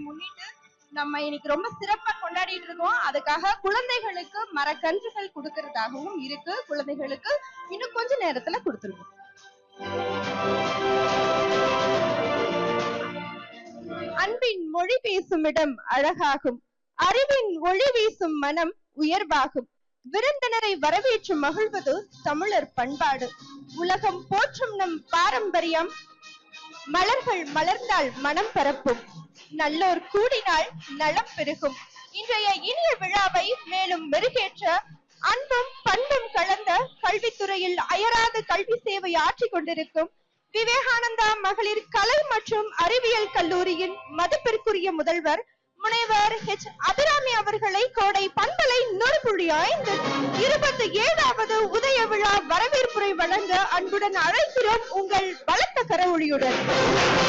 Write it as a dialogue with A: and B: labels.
A: முன்னிட்டு நம்ம இன்னைக்கு ரொம்ப சிறப்பா கொண்டாடிட்டு இருக்கோம் அதுக்காக குழந்தைகளுக்கு மரக்கன்றுகள் கொடுக்கறதாகவும் இருக்கு குழந்தைகளுக்கு இன்னும் கொஞ்ச நேரத்துல கொடுத்துருக்கோம் அன்பின் மொழி பேசும் இடம் அழகாகும் அறிவின் ஒளி வீசும் மனம் உயர்வாகும் விருந்தினரை வரவேற்று மகிழ்வது தமிழர் பண்பாடு உலகம் போற்றும் நம் பாரம்பரியம் மலர்கள் மலர்ந்தால் மனம் பரப்பும் நல்லோர் கூடினால் நலம் பெருகும் இன்றைய இனிய விழாவை மேலும் மெருகேற்ற அன்பும் பண்பும் கலந்த கல்வித்துறையில் அயராது கல்வி சேவை ஆற்றிக் கொண்டிருக்கும் விவேகானந்தா மகளிர் கலை மற்றும் அறிவியல் கல்லூரியின் மதிப்பிற்குரிய முதல்வர் முனைவர் ஹெச் அபிராமி அவர்களை கோடை பண்பலை நூறு புள்ளி ஐந்து இருபத்தி ஏழாவது உதய விழா வரவேற்புரை வழங்க அன்புடன் அழைக்கிறோம் உங்கள் பலத்த கரவொழியுடன்